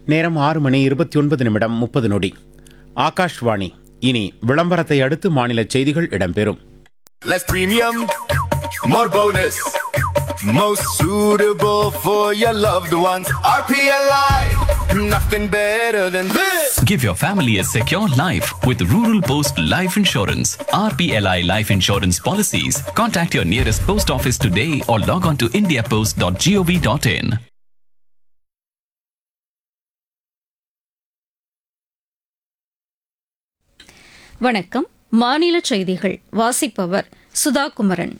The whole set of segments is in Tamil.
நேரம் ஆறு மணி இருபத்தி ஒன்பது நிமிடம் முப்பது நொடி ஆகாஷ்வாணி இனி விளம்பரத்தை அடுத்து மாநில செய்திகள் இடம்பெறும் Less premium, more bonus. Most suitable for your loved ones. RPLI, nothing better than this. Give your family a secure life with Rural Post Life Insurance. RPLI Life Insurance policies. Contact your nearest post office today or log on to indiapost.gov.in. வணக்கம் மாநில செய்திகள் வாசிப்பவர் சுதா குமரன்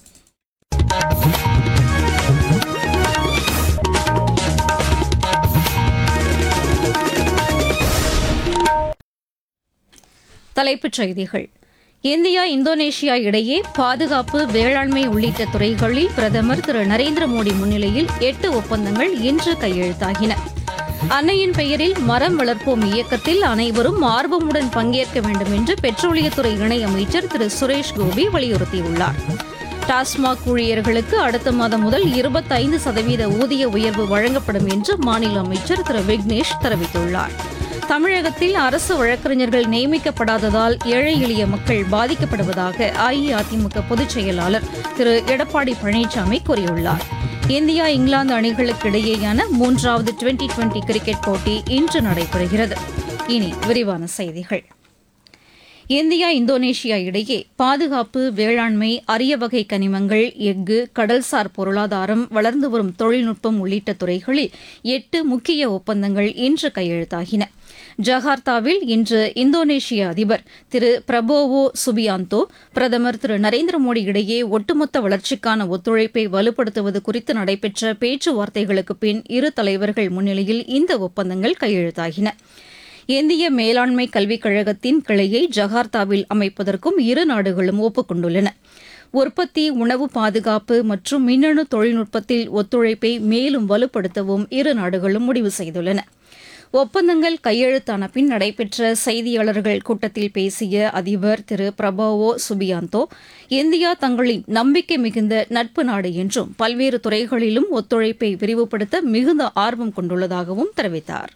தலைப்புச் செய்திகள் இந்தியா இந்தோனேஷியா இடையே பாதுகாப்பு வேளாண்மை உள்ளிட்ட துறைகளில் பிரதமர் திரு நரேந்திர மோடி முன்னிலையில் எட்டு ஒப்பந்தங்கள் இன்று கையெழுத்தாகின அன்னையின் பெயரில் மரம் வளர்ப்போம் இயக்கத்தில் அனைவரும் ஆர்வமுடன் பங்கேற்க வேண்டும் என்று பெட்ரோலியத்துறை இணையமைச்சர் திரு சுரேஷ் கோபி வலியுறுத்தியுள்ளார் டாஸ்மாக் ஊழியர்களுக்கு அடுத்த மாதம் முதல் இருபத்தைந்து சதவீத ஊதிய உயர்வு வழங்கப்படும் என்று மாநில அமைச்சர் திரு விக்னேஷ் தெரிவித்துள்ளார் தமிழகத்தில் அரசு வழக்கறிஞர்கள் நியமிக்கப்படாததால் ஏழை எளிய மக்கள் பாதிக்கப்படுவதாக அஇஅதிமுக பொதுச் செயலாளர் திரு எடப்பாடி பழனிசாமி கூறியுள்ளார் இந்தியா இங்கிலாந்து அணிகளுக்கு இடையேயான மூன்றாவது டுவெண்டி டுவெண்டி கிரிக்கெட் போட்டி இன்று நடைபெறுகிறது இனி விரிவான செய்திகள் இந்தியா இந்தோனேஷியா இடையே பாதுகாப்பு வேளாண்மை அரிய வகை கனிமங்கள் எஃகு கடல்சார் பொருளாதாரம் வளர்ந்து வரும் தொழில்நுட்பம் உள்ளிட்ட துறைகளில் எட்டு முக்கிய ஒப்பந்தங்கள் இன்று கையெழுத்தாகின ஜகார்த்தாவில் இன்று இந்தோனேஷிய அதிபர் திரு பிரபோவோ சுபியாந்தோ பிரதமர் திரு நரேந்திர மோடி இடையே ஒட்டுமொத்த வளர்ச்சிக்கான ஒத்துழைப்பை வலுப்படுத்துவது குறித்து நடைபெற்ற பேச்சுவார்த்தைகளுக்கு பின் இரு தலைவர்கள் முன்னிலையில் இந்த ஒப்பந்தங்கள் கையெழுத்தாகின இந்திய மேலாண்மை கல்விக் கழகத்தின் கிளையை ஜகார்த்தாவில் அமைப்பதற்கும் இரு நாடுகளும் ஒப்புக் கொண்டுள்ளன உற்பத்தி உணவு பாதுகாப்பு மற்றும் மின்னணு தொழில்நுட்பத்தில் ஒத்துழைப்பை மேலும் வலுப்படுத்தவும் இரு நாடுகளும் முடிவு செய்துள்ளன ஒப்பந்தங்கள் கையெழுத்தான பின் நடைபெற்ற செய்தியாளர்கள் கூட்டத்தில் பேசிய அதிபர் திரு பிரபாவோ சுபியாந்தோ இந்தியா தங்களின் நம்பிக்கை மிகுந்த நட்பு நாடு என்றும் பல்வேறு துறைகளிலும் ஒத்துழைப்பை விரிவுபடுத்த மிகுந்த ஆர்வம் கொண்டுள்ளதாகவும் தெரிவித்தார்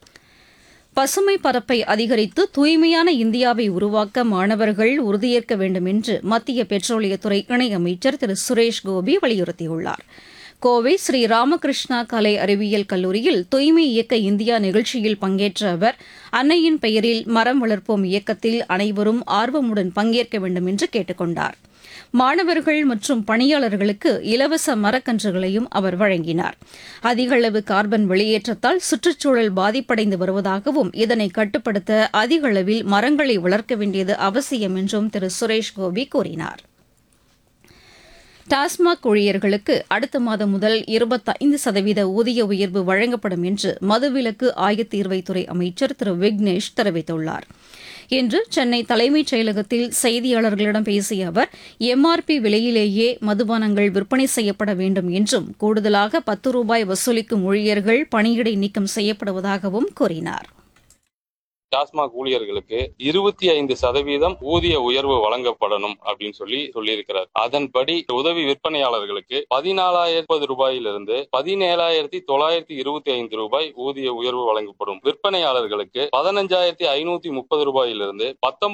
பசுமை பரப்பை அதிகரித்து தூய்மையான இந்தியாவை உருவாக்க மாணவர்கள் உறுதியேற்க வேண்டும் என்று மத்திய பெட்ரோலியத்துறை இணையமைச்சர் திரு சுரேஷ் கோபி வலியுறுத்தியுள்ளார் கோவை ஸ்ரீ ராமகிருஷ்ணா கலை அறிவியல் கல்லூரியில் தூய்மை இயக்க இந்தியா நிகழ்ச்சியில் பங்கேற்ற அவர் அன்னையின் பெயரில் மரம் வளர்ப்போம் இயக்கத்தில் அனைவரும் ஆர்வமுடன் பங்கேற்க வேண்டும் என்று கேட்டுக் கொண்டார் மாணவர்கள் மற்றும் பணியாளர்களுக்கு இலவச மரக்கன்றுகளையும் அவர் வழங்கினார் அதிக அளவு கார்பன் வெளியேற்றத்தால் சுற்றுச்சூழல் பாதிப்படைந்து வருவதாகவும் இதனை கட்டுப்படுத்த அதிக அளவில் மரங்களை வளர்க்க வேண்டியது அவசியம் என்றும் திரு சுரேஷ் கோபி கூறினார் டாஸ்மாக் ஊழியர்களுக்கு அடுத்த மாதம் முதல் இருபத்தைந்து சதவீத ஊதிய உயர்வு வழங்கப்படும் என்று மதுவிலக்கு ஆயத்தீர்வைத்துறை அமைச்சர் திரு விக்னேஷ் தெரிவித்துள்ளார் இன்று சென்னை தலைமைச் செயலகத்தில் செய்தியாளர்களிடம் பேசிய அவர் எம்ஆர்பி விலையிலேயே மதுபானங்கள் விற்பனை செய்யப்பட வேண்டும் என்றும் கூடுதலாக பத்து ரூபாய் வசூலிக்கும் ஊழியர்கள் பணியிடை நீக்கம் செய்யப்படுவதாகவும் கூறினார் டாஸ்மாக் ஊழியர்களுக்கு இருபத்தி ஐந்து சதவீதம் ஊதிய உயர்வு வழங்கப்படணும் அப்படின்னு சொல்லி சொல்லியிருக்கிறார் அதன்படி உதவி விற்பனையாளர்களுக்கு பதினாலாயிரத்தி ரூபாயிலிருந்து பதினேழாயிரத்தி தொள்ளாயிரத்தி இருபத்தி ஐந்து ரூபாய் ஊதிய உயர்வு வழங்கப்படும் விற்பனையாளர்களுக்கு பதினஞ்சாயிரத்தி ஐநூத்தி முப்பது ரூபாயிலிருந்து பத்தொன்பது